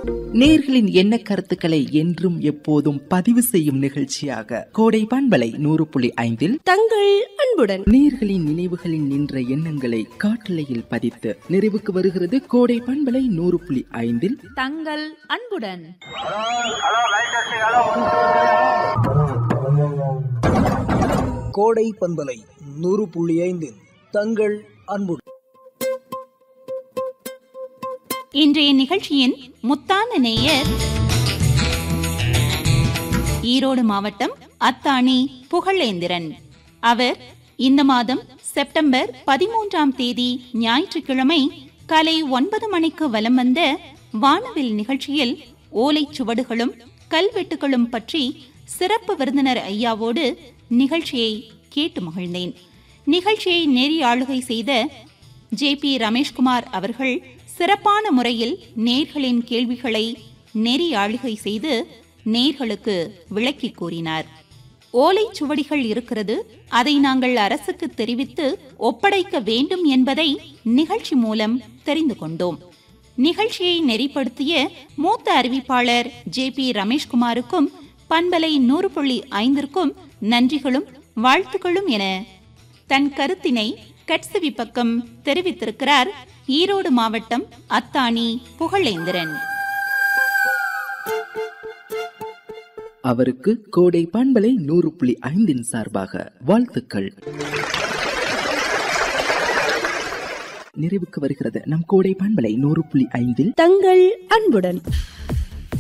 நேர்களின் எண்ண கருத்துக்களை என்றும் எப்போதும் பதிவு செய்யும் நிகழ்ச்சியாக கோடை பண்பலை நூறு புள்ளி ஐந்தில் தங்கள் அன்புடன் நேர்களின் நினைவுகளில் நின்ற எண்ணங்களை காட்டலையில் பதித்து நிறைவுக்கு வருகிறது கோடை பண்பலை நூறு புள்ளி ஐந்தில் தங்கள் அன்புடன் கோடை பண்பலை நூறு புள்ளி ஐந்து தங்கள் அன்பு இன்றைய நிகழ்ச்சியின் முத்தான நேயர் ஈரோடு மாவட்டம் அத்தாணி புகழேந்திரன் அவர் இந்த மாதம் செப்டம்பர் பதிமூன்றாம் தேதி ஞாயிற்றுக்கிழமை காலை ஒன்பது மணிக்கு வலம் வந்த வானவில் நிகழ்ச்சியில் ஓலைச் சுவடுகளும் கல்வெட்டுகளும் பற்றி சிறப்பு விருந்தினர் ஐயாவோடு நிகழ்ச்சியை கேட்டு மகிழ்ந்தேன் நிகழ்ச்சியை நெறி ஆளுகை செய்த ஜே பி ரமேஷ்குமார் அவர்கள் சிறப்பான முறையில் நேர்களின் கேள்விகளை நெறி ஆளுகை செய்து நேர்களுக்கு விளக்கி கூறினார் ஓலைச் சுவடிகள் இருக்கிறது அதை நாங்கள் அரசுக்கு தெரிவித்து ஒப்படைக்க வேண்டும் என்பதை நிகழ்ச்சி மூலம் தெரிந்து கொண்டோம் நிகழ்ச்சியை நெறிப்படுத்திய மூத்த அறிவிப்பாளர் ஜே பி ரமேஷ்குமாருக்கும் பண்பலை நூறு புள்ளி ஐந்திற்கும் நன்றிகளும் வாழ்த்துக்களும் என தன் கருத்தினை கட்சவி பக்கம் தெரிவித்திருக்கிறார் ஈரோடு மாவட்டம் அத்தாணி புகழேந்திரன் அவருக்கு கோடை பண்பலை நூறு புள்ளி ஐந்தின் சார்பாக வாழ்த்துக்கள் நிறைவுக்கு வருகிறது நம் கோடை பண்பலை நூறு புள்ளி ஐந்தில் தங்கள் அன்புடன்